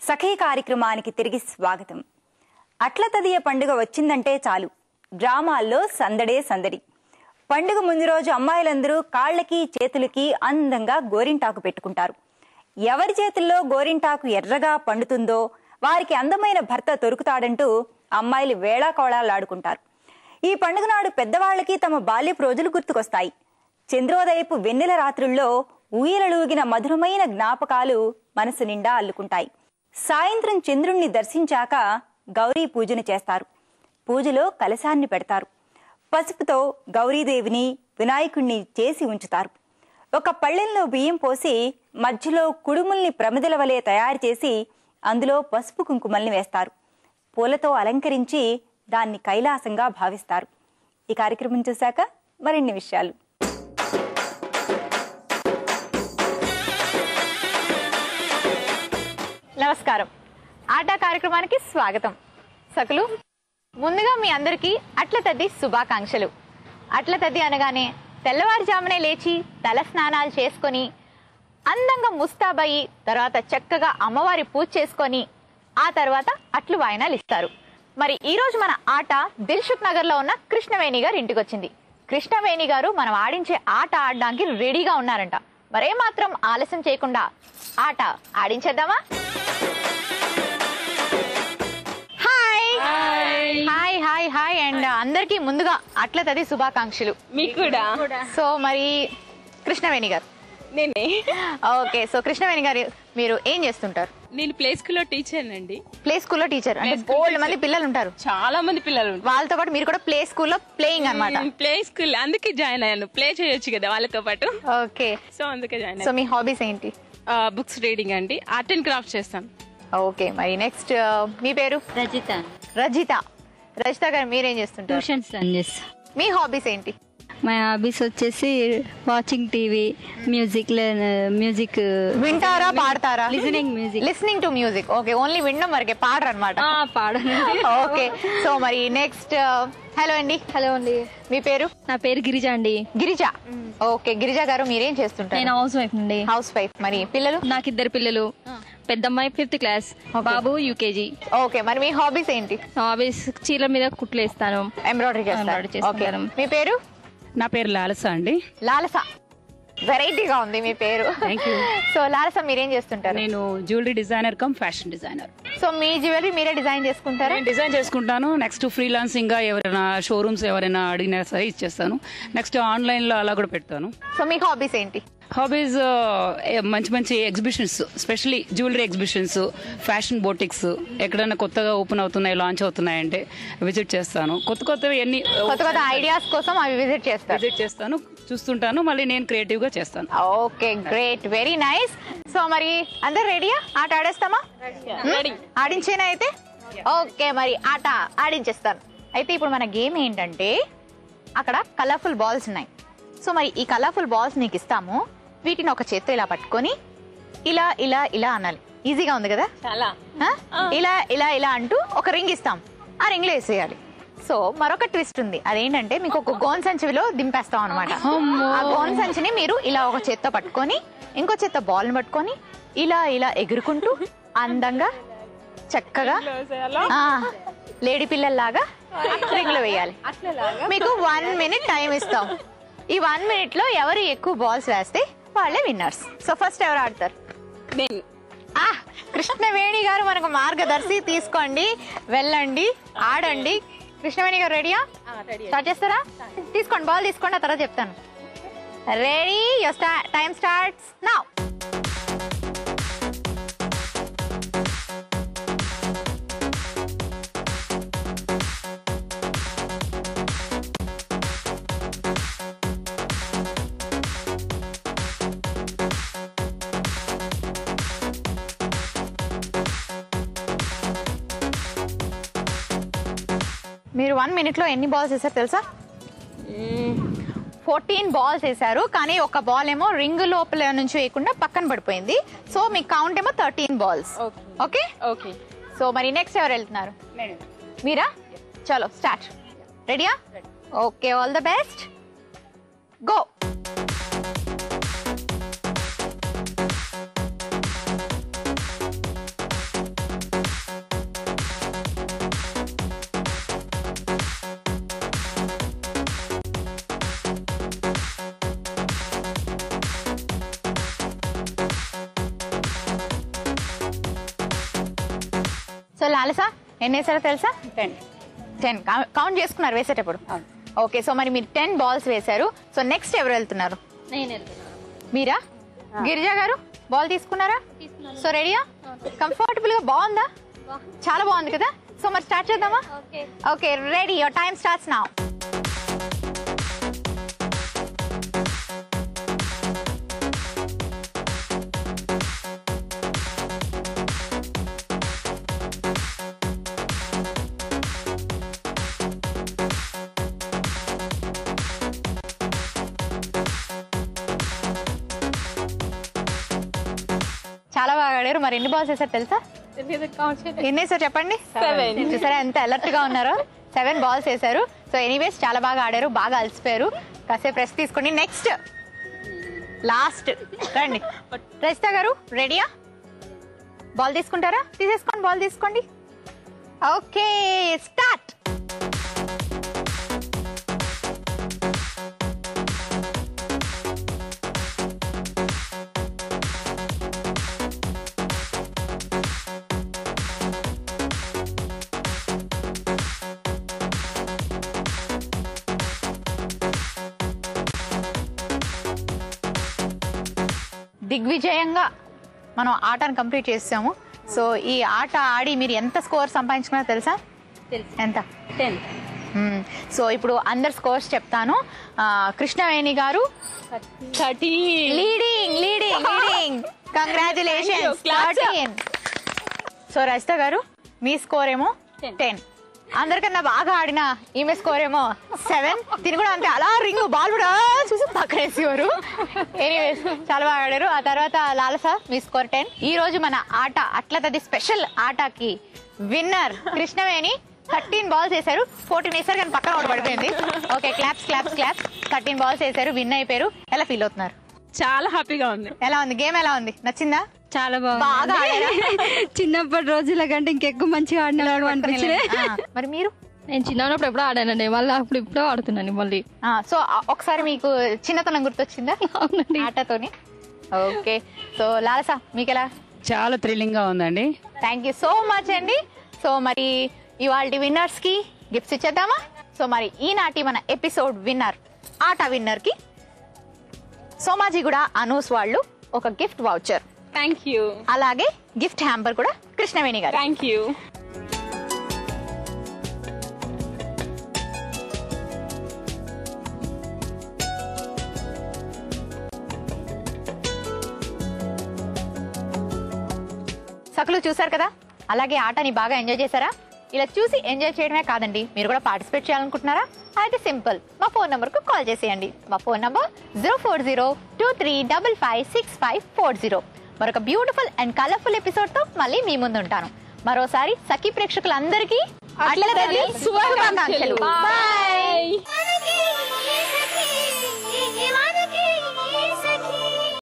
సఖీ కార్యక్రమానికి తిరిగి స్వాగతం అట్ల తదియ పండుగ వచ్చిందంటే చాలు గ్రామాల్లో సందడే సందడి పండుగ ముందు రోజు అమ్మాయిలందరూ కాళ్ళకి చేతులకి అందంగా గోరింటాకు పెట్టుకుంటారు ఎవరి చేతుల్లో గోరింటాకు ఎర్రగా పండుతుందో వారికి అందమైన భర్త దొరుకుతాడంటూ అమ్మాయిలు వేళాకోళాలాడుకుంటారు ఈ పండుగ నాడు పెద్దవాళ్ళకి తమ బాల్యపు రోజులు గుర్తుకొస్తాయి చంద్రోదయపు వెన్నెల రాత్రుల్లో ఊయలలూగిన మధురమైన జ్ఞాపకాలు మనసు నిండా అల్లుకుంటాయి సాయంత్రం చంద్రుణ్ణి దర్శించాక గౌరీ పూజను చేస్తారు పూజలో కలశాన్ని పెడతారు పసుపుతో గౌరీదేవిని వినాయకుణ్ణి చేసి ఉంచుతారు ఒక పళ్ళెంలో బియ్యం పోసి మధ్యలో కుడుముల్ని ప్రమిదల వలె తయారు చేసి అందులో పసుపు కుంకుమల్ని వేస్తారు పూలతో అలంకరించి దాన్ని కైలాసంగా భావిస్తారు ఈ కార్యక్రమం చూశాక మరిన్ని విషయాలు నమస్కారం ఆట కార్యక్రమానికి స్వాగతం సకులు ముందుగా మీ అందరికీ అట్ల తద్ది శుభాకాంక్షలు అట్ల తద్ది అనగానే తెల్లవారుజామునే లేచి తల స్నానాలు చేసుకొని అందంగా ముస్తాబయ్యి తర్వాత చక్కగా అమ్మవారి పూజ చేసుకొని ఆ తర్వాత అట్లు వాయినాలు ఇస్తారు మరి ఈ రోజు మన ఆట దిల్షుక్ నగర్ లో ఉన్న కృష్ణవేణి గారు ఇంటికి వచ్చింది కృష్ణవేణి గారు మనం ఆడించే ఆట ఆడడానికి రెడీగా ఉన్నారంట మరేమాత్రం ఆలస్యం చేయకుండా ఆట ఆడించేద్దామా hi hi hi hi and అందరికీ ముందుగా అట్ల తది శుభాకాంక్షలు మీకు కూడా సో మరి కృష్ణవేణి గారు నేనే ఓకే సో కృష్ణవేణి గారు మీరు ఏం చేస్తుంటారు నేను ప్లే స్కూల్లో టీచర్ అండి ప్లే స్కూల్లో టీచర్ అంటే Play school బోల్డ్ teacher. మంది పిల్లలు ఉంటారు చాలా మంది పిల్లలు ఉంటారు. వాళ్ళతో పాటు మీరు కూడా ప్లే స్కూల్లో ప్లేయింగ్ అన్నమాట ప్లే స్కూల్ అందుకే జాయిన్ అయ్యాను ప్లే చేయొచ్చు కదా వాళ్ళతో పాటు ఓకే సో అందుకే జాయిన్ సో మీ హాబీస్ ఏంటి అయ్యాను బుక్స్ రీడింగ్ అండి ఆర్ట్ అండ్ క్రాఫ్ట్ చేస్తాను ఓకే మరి నెక్స్ట్ మీ పేరు రజిత రజిత రజిత గారు మీరేం చేస్తుంటారు ట్యూషన్స్ రన్ చేస్తా మీ హాబీస్ ఏంటి మై హాబీస్ వచ్చేసి వాచింగ్ టీవీ మ్యూజిక్ మ్యూజిక్ వింటారా పాడతారా listening music listening to music okay only వినడం వరకే పాడరు అనమాట పాడనండి ఓకే సో మరి నెక్స్ట్ హలో అండి హలో అండి మీ పేరు నా పేరు గిరిజ అండి గిరిజ ఓకే గిరిజ గారు మీరేం నేను చేస్తుంటారు హౌస్ వైఫ్ అండి హౌస్ వైఫ్ మరి పిల్లలు నాకు ఇద్దరు పిల్లలు పెద్దమ్మాయి ఫిఫ్త్ క్లాస్ బాబు యూకేజీ ఓకే మరి మీ హాబీస్ ఏంటి హాబీస్ చీరల మీద కుట్లు వేస్తాను ఎంబ్రాయిడరీ Embroidery చేస్తారు ఓకే చేస్తుంటాను. మీ పేరు నా పేరు లాలస అండి లాలస వెరైటీగా ఉంది మీ పేరు Thank you. సో లాలస మీరేం చేస్తుంటారు నేను jewellery designer cum fashion designer so మీ జ్యువెలరీ మీరే డిజైన్ చేసుకుంటారా నేను డిజైన్ చేసుకుంటాను నెక్స్ట్ ఫ్రీలాన్సింగ్ గా ఎవరైనా షోరూమ్స్ ఎవరైనా అడిగినా సరే ఇచ్చేస్తాను నెక్స్ట్ ఆన్లైన్ లో అలా కూడా పెడతాను సో మీ హాబీస్ ఏంటి హాబీస్ మంచి మంచి exhibitions specially jewellery exhibitions fashion boutiques ఎక్కడైనా కొత్తగా ఓపెన్ అవుతున్నాయి లాంచ్ అవుతున్నాయంటే విజిట్ చేస్తాను కొత్త కొత్తవి ఎన్ని కొత్త కొత్త ఐడియాస్ కోసం అవి విజిట్ చేస్తారు విజిట్ చేస్తాను చూస్తుంటాను మళ్ళీ నేను క్రియేటివ్ గా చేస్తాను okay great very nice so మరి అందరు రెడీయా ఆట ఆడేస్తామా రెడీ ఆడించేనా అయితే ఓకే మరి ఆట ఆడించేస్తాను అయితే ఇప్పుడు మన గేమ్ ఏంటంటే అక్కడ కలర్ఫుల్ బాల్స్ ఉన్నాయి సో మరి ఈ కలర్ఫుల్ బాల్స్ నీకు ఇస్తాము వీటిని ఒక చేత్తో ఇలా పట్టుకొని ఇలా ఇలా ఇలా అనాలి ఈజీగా ఉంది కదా చాలా ఆ? ఇలా ఇలా ఇలా అంటూ ఒక రింగ్ ఇస్తాం ఆ రింగ్ లో వేసేయాలి సో మరొక ట్విస్ట్ ఉంది అదేంటంటే మీకు ఒక గోన్ సంచిలో దింపేస్తాం అనమాట ఆ గోన్ సంచిని మీరు ఇలా ఒక చేత్తో పట్టుకొని ఇంకో చేత్తో బాల్ పట్టుకొని ఇలా ఇలా ఎగురుకుంటూ అందంగా చక్కగా ఆ, లేడీ పిల్లల్లాగా రింగ్ లో వేయాలి మీకు వన్ మినిట్ టైం ఇస్తాం ఈ వన్ మినిట్ లో ఎవరు ఎక్కువ బాల్స్ వేస్తే వాళ్ళే విన్నర్స్ సో ఫస్ట్ ఎవరు ఆడతారు నేను ఆ కృష్ణవేణి గారు మనకు మార్గదర్శి తీసుకోండి వెళ్ళండి ఆడండి కృష్ణవేణి గారు రెడీయా స్టార్ట్ చేస్తారా తీసుకోండి బాల్ తీసుకోండి ఆ తర్వాత చెప్తాను ready your time starts now మీరు వన్ మినిట్ లో ఎన్ని బాల్స్ వేసారు తెలుసా ఫోర్టీన్ బాల్స్ వేసారు కానీ ఒక బాల్ ఏమో రింగ్ లోపల నుంచి వేయకుండా పక్కన పడిపోయింది సో మీ కౌంట్ ఏమో thirteen balls Okay. Okay okay so మరి నెక్స్ట్ ఎవరు వెళ్తున్నారు మీరా చలో స్టార్ట్ రెడీయా okay all the best go so Lalasa ఎన్ని వేసారో తెలుసా టెన్ టెన్ కౌంట్ చేసుకున్నారు వేసేటప్పుడు ఓకే సో మరి మీరు టెన్ బాల్స్ వేశారు సో నెక్స్ట్ ఎవరు వెళ్తున్నారు నేను వెళ్తున్నాను మీరా గిరిజా గారు బాల్ తీసుకున్నారా సో రెడీయా కంఫర్టబుల్ గా బాగుందా చాలా బాగుంది కదా సో మరి స్టార్ట్ చేద్దామా okay okay ready your time starts now చాలా బాగా ఆడారు మరి ఎన్ని బాల్స్ వేసారు తెలుసా ఎన్ని వేసారు చెప్పండి చూసారా ఎంత అలర్ట్ గా ఉన్నారో సెవెన్ బాల్స్ వేశారు సో ఎనీవేస్ చాలా బాగా ఆడారు బాగా అలసిపోయారు కాసేపు రెస్ట్ తీసుకోండి నెక్స్ట్ లాస్ట్ రండి రజిత గారు రెడీయా బాల్ తీసుకుంటారా తీసేసుకోండి బాల్ తీసుకోండి ఓకే స్టార్ట్ దిగ్విజయంగా మనం ఆటను కంప్లీట్ చేసాము సో ఈ ఆట ఆడి మీరు ఎంత స్కోర్ సంపాదించుకున్నారో తెలుసా తెలుసు ఎంత టెన్ మ్మ్. సో ఇప్పుడు అందరు స్కోర్స్ చెప్తాను ఆ, కృష్ణవేణి గారు thirty leading leading leading congratulations so Rajitha గారు మీ స్కోర్ ఏమో టెన్ అందరికన్నా బాగా ఆడిన ఈమె స్కోర్ ఏమో సెవెన్ తిని కూడా అంతే అలా రింగ్ బాల్ కూడా చూసి పక్కనేసేవారు ఎనీవేస్ చాలా బాగా ఆడారు ఆ తర్వాత లాలస మీ స్కోర్ టెన్ ఈ రోజు మన ఆట అట్లతది స్పెషల్ ఆటకి విన్నర్ కృష్ణవేణి థర్టీన్ బాల్స్ వేశారు ఫోర్టీన్ వేశారు కానీ పక్కన ఒకటి పడిపోయింది okay claps claps claps thirteen balls వేశారు విన్ అయిపోయారు ఎలా ఫీల్ అవుతున్నారు చాలా హ్యాపీగా ఉంది ఎలా ఉంది గేమ్ ఎలా ఉంది నచ్చిందా చాలా బాగా ఆడారా? చిన్నప్పటి రోజుల కంటే ఇంకెక్కువ మంచిగా ఆడినాడు అనిపించింది ఆ, మరి మీరు నేను చిన్నప్పుడు ఎప్పుడో ఆడానండి మళ్ళీ అప్పుడు ఇప్పుడో ఆడుతున్నాను మళ్ళీ ఆ, సో ఆ, ఒకసారి మీకు చిన్నతనం గుర్తొచ్చిందా అవునండి ఆటతోని ఓకే సో లాలస మీకు ఎలా చాలా థ్రిల్లింగ్ గా ఉందండి థ్యాంక్ యూ సో మచ్ అండి సో మరి ఇవాళ విన్నర్స్ కి గిఫ్ట్స్ ఇచ్చేద్దామా సో మరి ఈనాటి మన ఎపిసోడ్ విన్నర్ ఆట విన్నర్ కి సోమాజిగూడ అనూస్ వాళ్ళు ఒక గిఫ్ట్ వౌచర్ థ్యాంక్ యూ అలాగే గిఫ్ట్ హ్యాంపర్ కూడా కృష్ణవేణి గారు థ్యాంక్ యూ సకులు చూసారు కదా అలాగే ఆటని బాగా ఎంజాయ్ చేశారా ఇలా చూసి ఎంజాయ్ చేయడమే కాదండి మీరు కూడా పార్టిసిపేట్ చేయాలనుకుంటున్నారా అయితే సింపుల్ మా ఫోన్ నంబర్ కు కాల్ చేసేయండి మా phone number zero four zero two three double five six five four zero మరొక బ్యూటిఫుల్ అండ్ కలర్ఫుల్ ఎపిసోడ్ తో మళ్ళీ మీ ముందు ఉంటాను మరోసారి సఖీ ప్రేక్షకులందరికీ అట్లతల్లి శుభాకాంక్షలు బాయ్